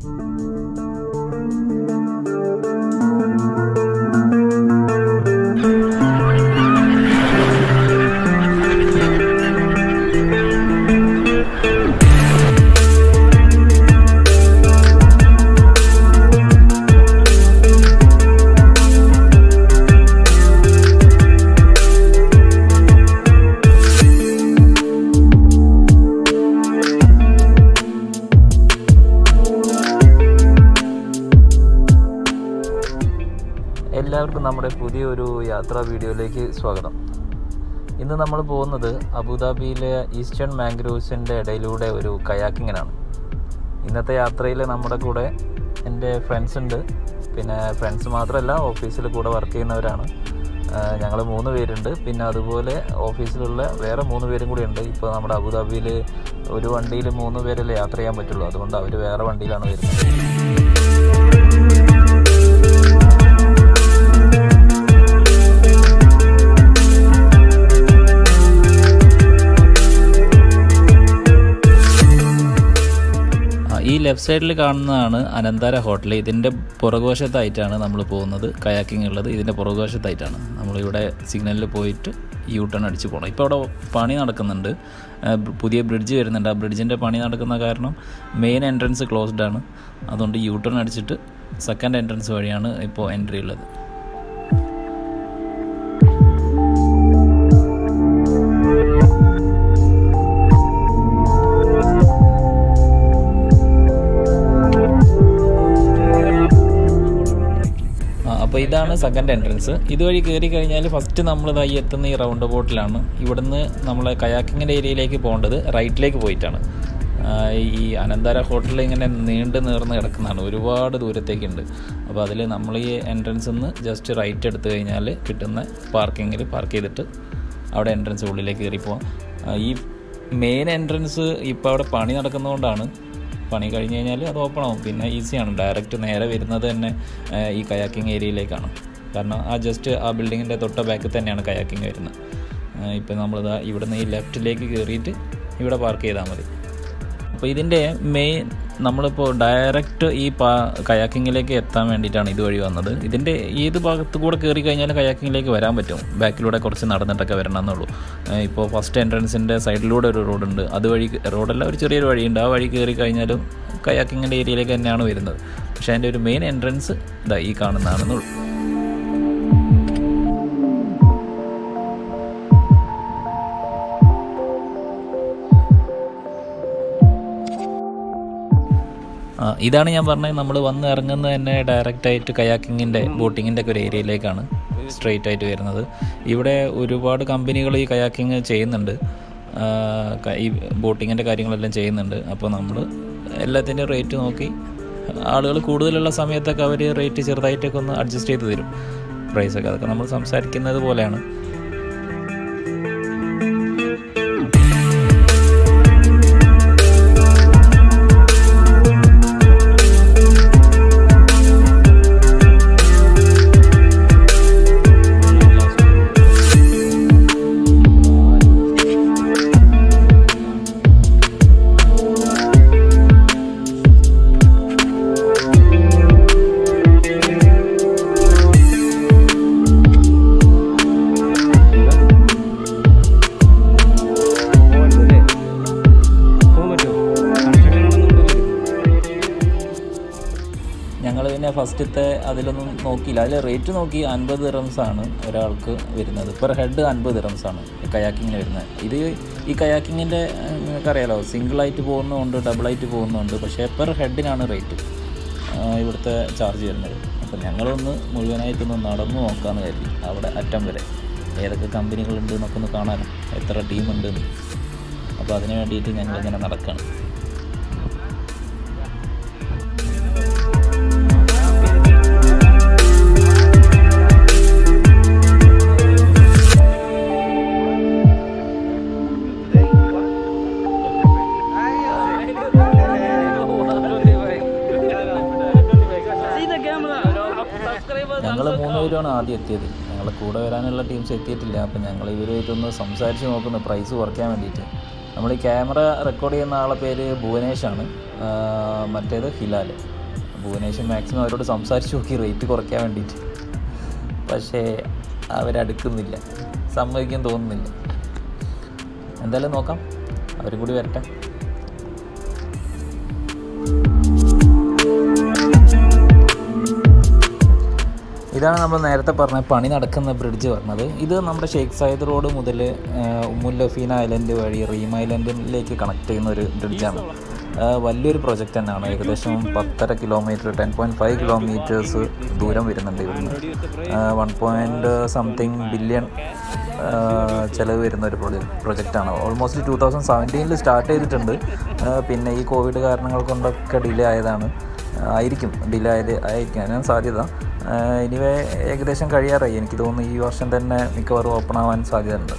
എല്ലാവർക്കും നമ്മുടെ പുതിയൊരു യാത്രാ വീഡിയോയിലേക്ക് സ്വാഗതം ഇന്ന് നമ്മൾ പോകുന്നത് അബുദാബിയിലെ ഈസ്റ്റേൺ മാംഗ്രൂവ്സിൻ്റെ ഇടയിലൂടെ ഒരു കയാക്കിങ്ങിനാണ് ഇന്നത്തെ യാത്രയിൽ നമ്മുടെ കൂടെ എൻ്റെ ഫ്രണ്ട്സ് ഉണ്ട് പിന്നെ ഫ്രണ്ട്സ് മാത്രമല്ല ഓഫീസിൽ കൂടെ വർക്ക് ചെയ്യുന്നവരാണ് ഞങ്ങൾ മൂന്ന് പേരുണ്ട് പിന്നെ അതുപോലെ ഓഫീസിലുള്ള വേറെ മൂന്ന് പേരും കൂടി ഉണ്ട് ഇപ്പോൾ നമ്മുടെ അബുദാബിയിൽ ഒരു വണ്ടിയിൽ മൂന്ന് പേരല്ലേ യാത്ര ചെയ്യാൻ പറ്റുള്ളൂ അതുകൊണ്ട് അവർ വേറെ വണ്ടിയിലാണ് വരുന്നത് ആ, ഈ ലെഫ്റ്റ് സൈഡിൽ കാണുന്നതാണ് അനന്താര ഹോട്ടൽ ഇതിൻ്റെ പുറകുവശത്തായിട്ടാണ് നമ്മൾ പോകുന്നത് കയാക്കിംഗ് ഉള്ളത് ഇതിൻ്റെ പുറകുവശത്തായിട്ടാണ് നമ്മളിവിടെ സിഗ്നലിൽ പോയിട്ട് യൂ ടേൺ അടിച്ച് പോകണം ഇപ്പോൾ അവിടെ പണി നടക്കുന്നുണ്ട് ആ, ബ് പുതിയ ബ്രിഡ്ജ് വരുന്നുണ്ട് ആ ബ്രിഡ്ജിൻ്റെ പണി നടക്കുന്ന കാരണം മെയിൻ എൻട്രൻസ് ക്ലോസ്ഡ് ആണ് അതുകൊണ്ട് യൂ ടേൺ അടിച്ചിട്ട് സെക്കൻഡ് എൻട്രൻസ് വഴിയാണ് ഇപ്പോൾ എൻട്രി ഉള്ളത് ആ, അപ്പോൾ ഇതാണ് സെക്കൻഡ് എൻട്രൻസ് ഇതുവഴി കയറി കഴിഞ്ഞാൽ ഫസ്റ്റ് നമ്മൾ ഇതായി എത്തുന്ന ഈ റൗണ്ട് ബോട്ടിലാണ് ഇവിടുന്ന് നമ്മൾ കയാക്കിങ്ങിൻ്റെ ഏരിയയിലേക്ക് പോകേണ്ടത് റൈറ്റിലേക്ക് പോയിട്ടാണ് ആ, ഈ അനന്താര ഹോട്ടലിൽ ഇങ്ങനെ നീണ്ടു നീർന്ന് കിടക്കുന്നതാണ് ഒരുപാട് ദൂരത്തേക്കുണ്ട് അപ്പോൾ അതിൽ നമ്മൾ ഈ എൻട്രൻസിൽ നിന്ന് ജസ്റ്റ് റൈറ്റ് എടുത്തു കഴിഞ്ഞാൽ കിട്ടുന്ന പാർക്കിങ്ങിൽ പാർക്ക് ചെയ്തിട്ട് അവിടെ എൻട്രൻസ് ഉള്ളിലേക്ക് കയറി പോവാം ആ, ഈ മെയിൻ എൻട്രൻസ് ഇപ്പോൾ അവിടെ പണി നടക്കുന്നതുകൊണ്ടാണ് പണി കഴിഞ്ഞ് കഴിഞ്ഞാൽ അത് ഓപ്പൺ ആവും പിന്നെ ഈസിയാണ് ഡയറക്റ്റ് നേരെ വരുന്നത് തന്നെ ആ, ഈ കയാക്കിംഗ് ഏരിയയിലേക്കാണ് കാരണം ആ ജസ്റ്റ് ആ ബിൽഡിങ്ങിൻ്റെ തൊട്ട ബാക്കിൽ തന്നെയാണ് കയാക്കിംഗ് വരുന്നത് ഇപ്പം നമ്മളിതാ ഇവിടുന്ന് ഈ ലെഫ്റ്റിലേക്ക് കയറിയിട്ട് ഇവിടെ പാർക്ക് ചെയ്താൽ മതി അപ്പോൾ ഇതിൻ്റെ മെയിൻ നമ്മളിപ്പോൾ ഡയറക്റ്റ് ഈ പാ കയാക്കിങ്ങിലേക്ക് എത്താൻ വേണ്ടിയിട്ടാണ് ഇതുവഴി വന്നത് ഇതിൻ്റെ ഏത് ഭാഗത്ത് കൂടെ കയറി കഴിഞ്ഞാൽ കയാക്കിങ്ങിലേക്ക് വരാൻ പറ്റും ബാക്കിലൂടെ കുറച്ച് നടന്നിട്ടൊക്കെ വരണം എന്നുള്ളൂ ഏഹ് ഇപ്പോൾ ഫസ്റ്റ് എൻട്രൻസിൻ്റെ സൈഡിലൂടെ ഒരു റോഡുണ്ട് അതുവഴി റോഡല്ല ഒരു ചെറിയൊരു വഴിയുണ്ട് ആ വഴി കയറി കഴിഞ്ഞാലും കയാക്കിങ്ങിൻ്റെ ഏരിയയിലേക്ക് തന്നെയാണ് വരുന്നത് പക്ഷേ അതിൻ്റെ ഒരു മെയിൻ എൻട്രൻസ് ഇതാ ഈ കാണുന്നതാണെന്നുള്ളൂ ആ, ഇതാണ് ഞാൻ പറഞ്ഞത് നമ്മൾ വന്ന് ഇറങ്ങുന്നത് തന്നെ ഡയറക്റ്റ് ആയിട്ട് കയാക്കിങ്ങിൻ്റെ ബോട്ടിങ്ങിൻ്റെ ഒക്കെ ഒരു ഏരിയയിലേക്കാണ് സ്ട്രെയിറ്റ് ആയിട്ട് വരുന്നത് ഇവിടെ ഒരുപാട് കമ്പനികൾ ഈ കയാക്കിങ് ചെയ്യുന്നുണ്ട് ആ, ക- ഈ ബോട്ടിങ്ങിൻ്റെ കാര്യങ്ങളെല്ലാം ചെയ്യുന്നുണ്ട് അപ്പോൾ നമ്മൾ എല്ലാത്തിൻ്റെയും റേറ്റ് നോക്കി ആളുകൾ കൂടുതലുള്ള സമയത്തൊക്കെ അവർ റേറ്റ് ചെറുതായിട്ടൊക്കെ ഒന്ന് അഡ്ജസ്റ്റ് ചെയ്ത് തരും പ്രൈസൊക്കെ അതൊക്കെ നമ്മൾ സംസാരിക്കുന്നത് പോലെയാണ് ഞങ്ങൾ പിന്നെ ഫസ്റ്റത്തെ അതിലൊന്നും നോക്കിയില്ല അതിൽ റേറ്റ് നോക്കി അൻപത് ദിറംസ് ആണ് ഒരാൾക്ക് വരുന്നത് പെർ ഹെഡ് അൻപത് ദിറംസ് ആണ് കയാക്കിങ്ങിന് വരുന്നത് ഇത് ഈ കയാക്കിങ്ങിൻ്റെ നിങ്ങൾക്കറിയാലോ സിംഗിളായിട്ട് പോകുന്നതുകൊണ്ട് ഡബിളായിട്ട് പോകുന്നതുണ്ട് പക്ഷേ പെർ ഹെഡിനാണ് റേറ്റ് ഇവിടുത്തെ ചാർജ് വരുന്നത് അപ്പോൾ ഞങ്ങളൊന്ന് മുഴുവനായിട്ടൊന്ന് നടന്നു നോക്കാമെന്ന് കരുതി അവിടെ അറ്റം വരെ ഏതൊക്കെ കമ്പനികളുണ്ട് എന്നൊക്കെ ഒന്ന് കാണാനോ എത്ര ടീമുണ്ട് എന്ന് അപ്പോൾ അതിന് വേണ്ടിയിട്ട് ഞങ്ങളിങ്ങനെ നടക്കുകയാണ് ഞങ്ങൾ മൂന്നുപേരുമാണ് ആദ്യം എത്തിയത് ഞങ്ങൾ കൂടെ വരാനുള്ള ടീംസ് എത്തിയിട്ടില്ല അപ്പം ഞങ്ങൾ ഇവരുമായിട്ടൊന്ന് സംസാരിച്ച് നോക്കുന്നു പ്രൈസ് കുറയ്ക്കാൻ വേണ്ടിയിട്ട് നമ്മൾ ഈ ക്യാമറ റെക്കോർഡ് ചെയ്യുന്ന ആളെ പേര് ഭുവനേഷാണ് ആ, മറ്റേത് ഹിലാൽ ഭുവനേശ്വർ മാക്സിമം അവരോട് സംസാരിച്ച് നോക്കി റേറ്റ് കുറയ്ക്കാൻ വേണ്ടിയിട്ട് പക്ഷേ അവരടുക്കുന്നില്ല സമ്മതിക്കാൻ തോന്നുന്നില്ല എന്തായാലും നോക്കാം അവരും കൂടി വരട്ടെ ഇതാണ് നമ്മൾ നേരത്തെ പറഞ്ഞ പണി നടക്കുന്ന ബ്രിഡ്ജ് പറഞ്ഞത് ഇത് നമ്മുടെ ഷെയ്ഖ് സായിദ് റോഡ് മുതൽ ഉമ്മുൽ ലഫീൻ ഐലൻഡ് വഴി റീം ഐലൻഡിലേക്ക് കണക്ട് ചെയ്യുന്ന ഒരു ബ്രിഡ്ജാണ് വലിയൊരു പ്രൊജക്റ്റ് തന്നെയാണ് ഏകദേശം പത്തര kilometre ten point five kilometres ദൂരം വരുന്നുണ്ട് ഇവിടുന്ന് വൺ പോയിൻറ്റ് സംതിങ് ബില്യൺ ചിലവ് വരുന്ന ഒരു പ്രൊജക്റ്റാണ് ഓൾമോസ്റ്റ് ടൂ തൗസൻഡ് സെവൻറ്റീനിൽ സ്റ്റാർട്ട് ചെയ്തിട്ടുണ്ട് ആ, പിന്നെ ഈ കോവിഡ് കാരണങ്ങൾ കൊണ്ടൊക്കെ ഡിലേ ആയതാണ് ആയിരിക്കും ഡിലേ ആയത് ആയിരിക്കാനാണ് സാധ്യത എനിവേ ഏകദേശം കഴിയാറായി എനിക്ക് തോന്നുന്നു ഈ വർഷം തന്നെ മിക്കവാറും ഓപ്പൺ ആവാൻ സാധ്യതയുണ്ട്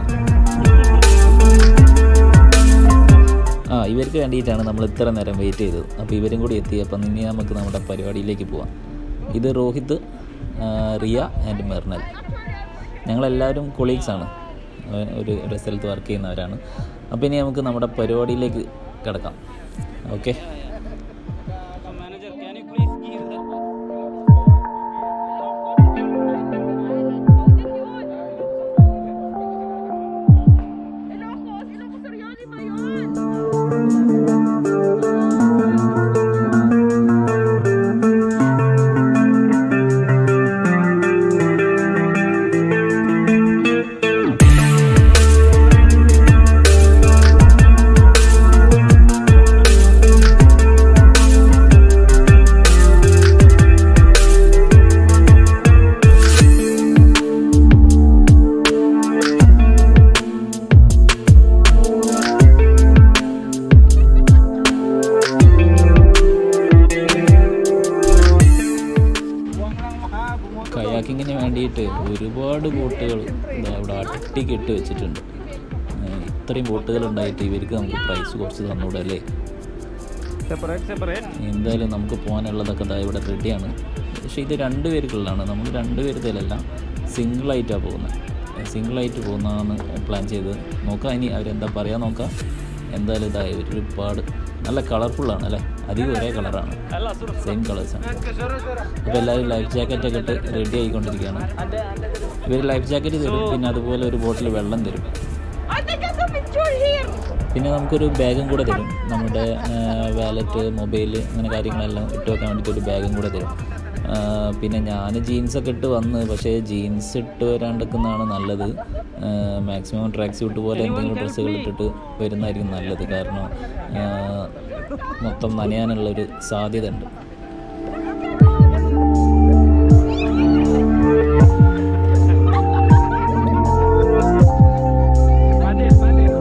ആ ഇവർക്ക് വേണ്ടിയിട്ടാണ് നമ്മൾ ഇത്ര നേരം വെയിറ്റ് ചെയ്തത് അപ്പോൾ ഇവരും കൂടി എത്തി അപ്പം ഇനി നമുക്ക് നമ്മുടെ പരിപാടിയിലേക്ക് പോവാം ഇത് രോഹിത് ആ, റിയ ആൻഡ് മെർണൽ ഞങ്ങളെല്ലാവരും കൊളീഗ്സാണ് ഒരു ഒരു സ്ഥലത്ത് വർക്ക് ചെയ്യുന്നവരാണ് അപ്പോൾ ഇനി നമുക്ക് നമ്മുടെ പരിപാടിയിലേക്ക് കിടക്കാം okay Manager, can you please give the Ilocos, Ilocos Orioli ba yun? കയാക്കിങ്ങിന് വേണ്ടിയിട്ട് ഒരുപാട് ബോട്ടുകൾ ഇതാ ഇവിടെ അട്ടിക്കിട്ട് വെച്ചിട്ടുണ്ട് ഏഹ് ഇത്രയും ബോട്ടുകൾ ഉണ്ടായിട്ട് ഇവർക്ക് നമുക്ക് പ്രൈസ് കുറച്ച് തന്നൂടെ അല്ലേ separate, separate? എന്തായാലും നമുക്ക് പോകാനുള്ളതൊക്കെ ഇതാ ഇവിടെ റെഡിയാണ് പക്ഷേ ഇത് രണ്ട് പേർക്കുള്ളതാണ് നമ്മൾ രണ്ട് പേരുതലല്ല സിംഗിളായിട്ടാണ് പോകുന്നത് സിംഗിളായിട്ട് പോകുന്നതാണ് പ്ലാൻ ചെയ്ത് നോക്കാം ഇനി അവരെന്താ പറയാൻ നോക്കാം എന്തായാലും ഇതാ ഒരുപാട് നല്ല കളർഫുള്ളാണ് അല്ലേ അധികം ഒരേ കളറാണ് Allah suruh. സെയിം കളേഴ്സാണ് അപ്പോൾ എല്ലാവരും ലൈഫ് ജാക്കറ്റൊക്കെ ഇട്ട് റെഡി ആയിക്കൊണ്ടിരിക്കുകയാണ് ഇവർ ലൈഫ് ജാക്കറ്റ് തരും പിന്നെ അതുപോലെ ഒരു ബോട്ടിൽ വെള്ളം തരും I think I saw picture here. പിന്നെ നമുക്കൊരു ബാഗും കൂടെ തരും നമ്മുടെ വാലറ്റ് മൊബൈൽ അങ്ങനെ കാര്യങ്ങളെല്ലാം ഇട്ട് വെക്കാൻ വേണ്ടിയിട്ട് ഒരു ബാഗും കൂടെ തരും ആ, പിന്നെ ഞാൻ ജീൻസൊക്കെ ഇട്ട് വന്ന് പക്ഷേ ജീൻസ് ഇട്ട് വരാണ്ടിരിക്കുന്നതാണ് നല്ലത് മാക്സിമം ട്രാക്ക് സ്യൂട്ട് പോലെ എന്തെങ്കിലും ഡ്രസ്സുകൾ ഇട്ടിട്ട് വരുന്നതായിരിക്കും നല്ലത് കാരണം ആ, മൊത്തം നനയാനുള്ളൊരു സാധ്യത ഉണ്ട് Padir, padir.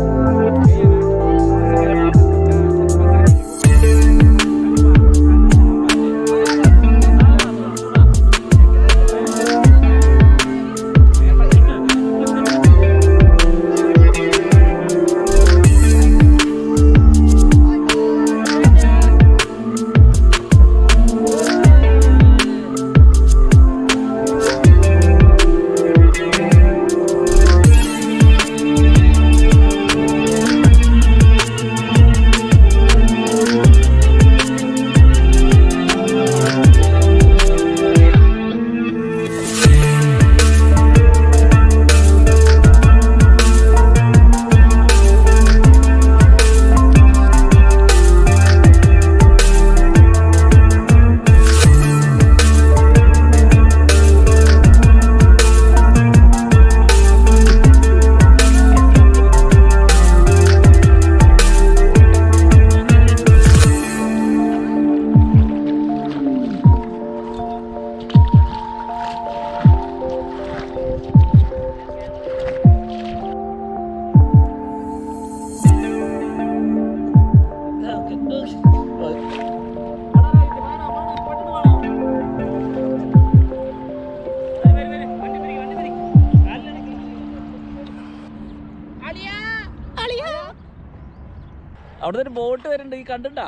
അവിടെ ഒരു ബോട്ട് വരുന്നുണ്ട് ഈ കണ്ടിട്ടാ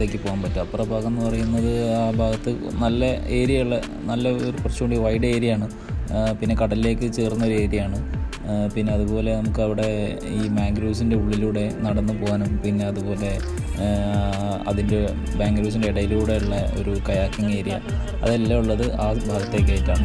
ഭാഗത്തേക്ക് പോകാൻ പറ്റും അപ്പുറ ഭാഗം എന്ന് പറയുന്നത് ആ ഭാഗത്ത് നല്ല ഏരിയ ഉള്ള നല്ല ഒരു കുറച്ചുകൂടി വൈഡ് ഏരിയ ആണ് ആ, പിന്നെ കടലിലേക്ക് ചേർന്ന ഒരു ഏരിയ ആണ് ആ, പിന്നെ അതുപോലെ നമുക്ക് അവിടെ ഈ മാംഗ്രൂവ്സിൻ്റെ ഉള്ളിലൂടെ നടന്നു പോകാനും പിന്നെ അതുപോലെ ആ, അതിൻ്റെ മാംഗ്രൂവ്സിൻ്റെ ഇടയിലൂടെയുള്ള ഒരു കയാക്കിംഗ് ഏരിയ അതെല്ലാം ഉള്ളത് ആ ഭാഗത്തേക്കായിട്ടാണ്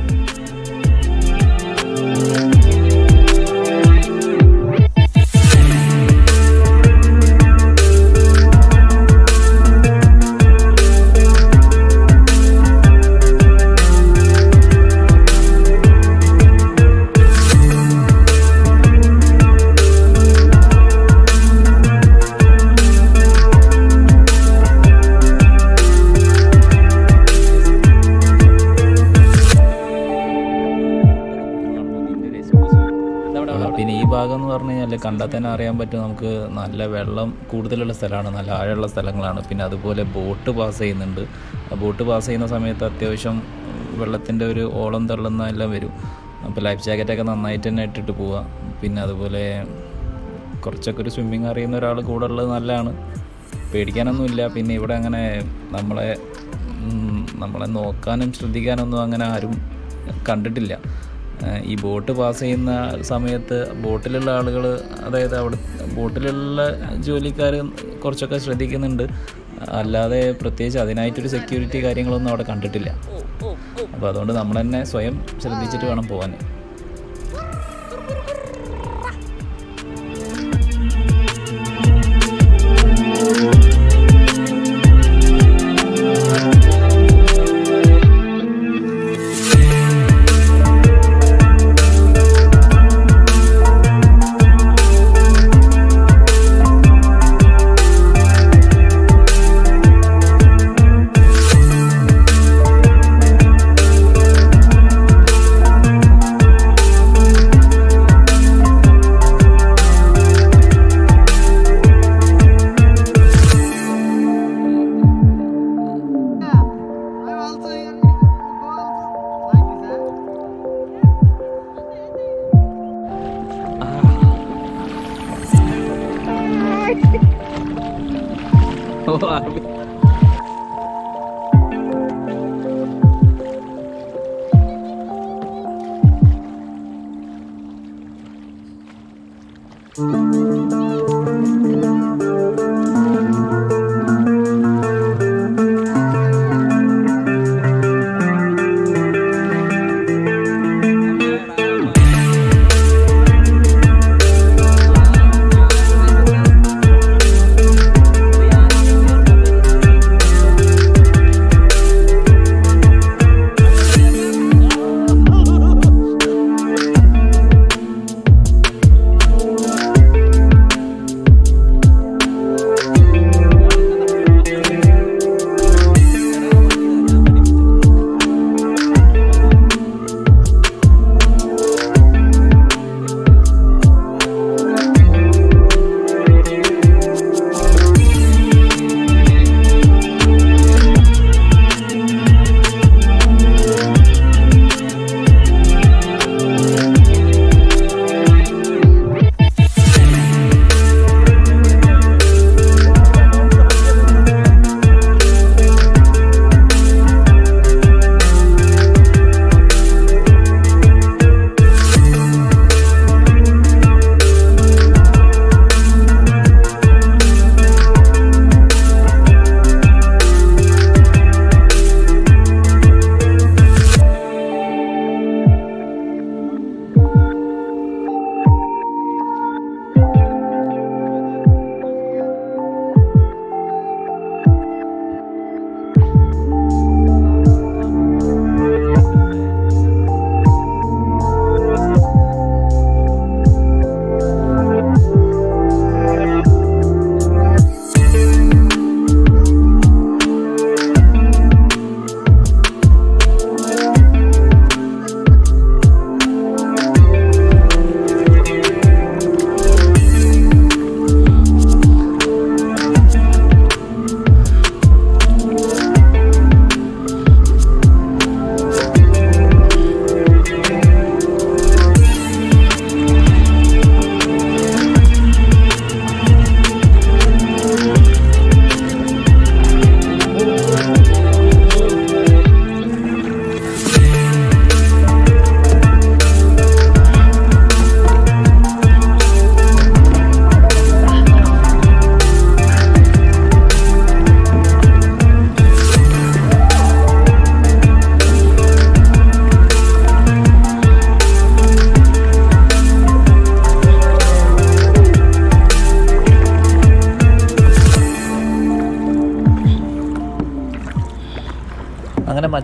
ആ, പിന്നെ ഈ ഭാഗം എന്ന് പറഞ്ഞു കഴിഞ്ഞാൽ കണ്ടാൽ തന്നെ അറിയാൻ പറ്റും നമുക്ക് നല്ല വെള്ളം കൂടുതലുള്ള സ്ഥലമാണ് നല്ല ആഴമുള്ള സ്ഥലങ്ങളാണ് പിന്നെ അതുപോലെ ബോട്ട് പാസ് ചെയ്യുന്നുണ്ട് ആ ബോട്ട് പാസ് ചെയ്യുന്ന സമയത്ത് അത്യാവശ്യം വെള്ളത്തിൻ്റെ ഒരു ഓളം തള്ളുന്ന എല്ലാം വരും അപ്പോൾ ലൈഫ് ജാക്കറ്റൊക്കെ നന്നായിട്ട് തന്നെ ഇട്ടിട്ട് പോവുക പിന്നെ അതുപോലെ കുറച്ചൊക്കെ ഒരു സ്വിമ്മിങ് അറിയുന്ന ഒരാൾ കൂടെ ഉള്ളത് നല്ലതാണ് പേടിക്കാനൊന്നുമില്ല പിന്നെ ഇവിടെ അങ്ങനെ നമ്മളെ ഉം, നമ്മളെ നോക്കാനും ശ്രദ്ധിക്കാനൊന്നും അങ്ങനെ ആരും കണ്ടിട്ടില്ല ഏഹ് ഈ ബോട്ട് പാസ് ചെയ്യുന്ന സമയത്ത് ബോട്ടിലുള്ള ആളുകൾ അതായത് അവിടെ ബോട്ടിലുള്ള ജോലിക്കാർ കുറച്ചൊക്കെ ശ്രദ്ധിക്കുന്നുണ്ട് അല്ലാതെ പ്രത്യേകിച്ച് അതിനായിട്ടൊരു സെക്യൂരിറ്റി കാര്യങ്ങളൊന്നും അവിടെ കണ്ടിട്ടില്ല അപ്പോൾ അതുകൊണ്ട് നമ്മൾ തന്നെ സ്വയം ശ്രദ്ധിച്ചിട്ട് വേണം പോകാൻ I'm also here. Go also. Like this, huh?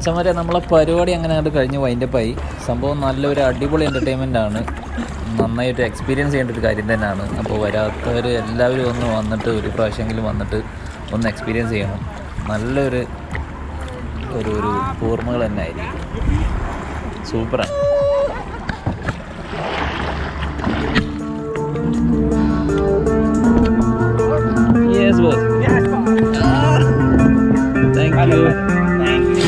മച്ചന്മാരെ നമ്മളെ പരിപാടി അങ്ങനെ അങ്ങോട്ട് കഴിഞ്ഞ് വൈൻഡപ്പായി സംഭവം നല്ലൊരു അടിപൊളി എൻ്റർടൈൻമെൻ്റ് ആണ് നന്നായിട്ട് എക്സ്പീരിയൻസ് ചെയ്യേണ്ട ഒരു കാര്യം തന്നെയാണ് അപ്പോൾ വരാത്തവർ എല്ലാവരും ഒന്ന് വന്നിട്ട് ഒരു പ്രാവശ്യമെങ്കിലും വന്നിട്ട് ഒന്ന് എക്സ്പീരിയൻസ് ചെയ്യണം നല്ലൊരു ഒരു ഒരു ഓർമ്മകൾ തന്നെ ആയിരിക്കും സൂപ്പറാണ് യെസ് ബോസ് താങ്ക് യു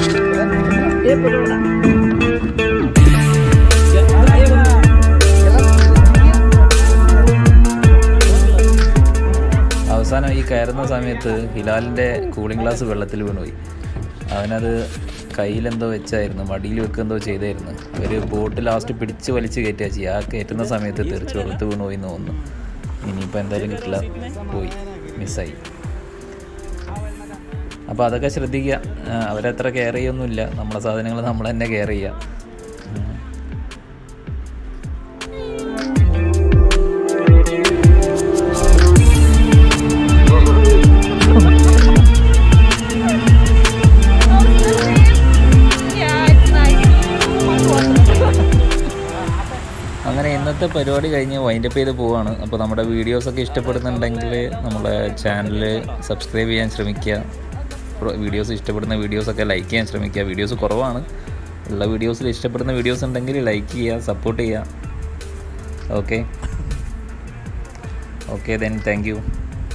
അവസാനം ഈ കയറുന്ന സമയത്ത് ഹിലാലിൻ്റെ കൂളിംഗ് ഗ്ലാസ് വെള്ളത്തിൽ വീണുപോയി അവനത് കയ്യിലെന്തോ വെച്ചായിരുന്നു മടിയിൽ വെക്കെന്തോ ചെയ്തായിരുന്നു അവർ ബോട്ട് ലാസ്റ്റ് പിടിച്ച് വലിച്ച് കയറ്റുക ചെയ്യുക ആ കയറ്റുന്ന സമയത്ത് തെറിച്ച് വെള്ളത്ത് വീണുപോയി എന്ന് തോന്നുന്നു ഇനിയിപ്പോൾ എന്തായാലും കിട്ടില്ല പോയി മിസ്സായി അപ്പോൾ അതൊക്കെ ശ്രദ്ധിക്കുക ആ, അവരത്ര കെയർ ചെയ്യൊന്നുമില്ല നമ്മളെ സാധനങ്ങൾ നമ്മൾ തന്നെ കെയർ ചെയ്യുക ഉം. Yeah, it's nice. അങ്ങനെ ഇന്നത്തെ പരിപാടി കഴിഞ്ഞ് വൈൻഡപ്പ് ചെയ്ത് പോവാണ് അപ്പോൾ നമ്മുടെ വീഡിയോസൊക്കെ ഇഷ്ടപ്പെടുന്നുണ്ടെങ്കിൽ നമ്മുടെ ചാനൽ സബ്സ്ക്രൈബ് ചെയ്യാൻ ശ്രമിക്കുക വീഡിയോസ് ഇഷ്ടപ്പെടുന്ന വീഡിയോസൊക്കെ ലൈക്ക് ചെയ്യാൻ ശ്രമിക്കുക വീഡിയോസ് കുറവാണ് ഉള്ള വീഡിയോസിൽ ഇഷ്ടപ്പെടുന്ന വീഡിയോസ് ഉണ്ടെങ്കിൽ ലൈക്ക് ചെയ്യുക സപ്പോർട്ട് ചെയ്യുക okay okay then thank you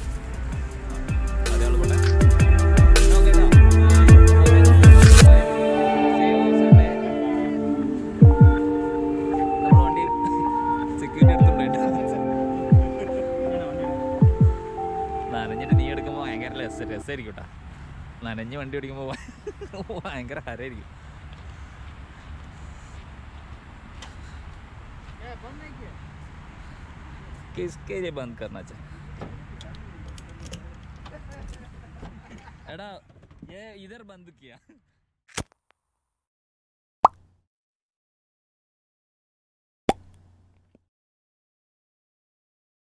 നനഞ്ഞിട്ട് നീ എടുക്കുമ്പോൾ ഭയങ്കര രസം രസമായിരിക്കും കേട്ടോ നനഞ്ഞ് വണ്ടി ഓടിക്കുമ്പോൾ ഭയങ്കര ഹരമായിരിക്കും किसके लिए बंद करना चाहिए एड़ा ये इधर बंद किया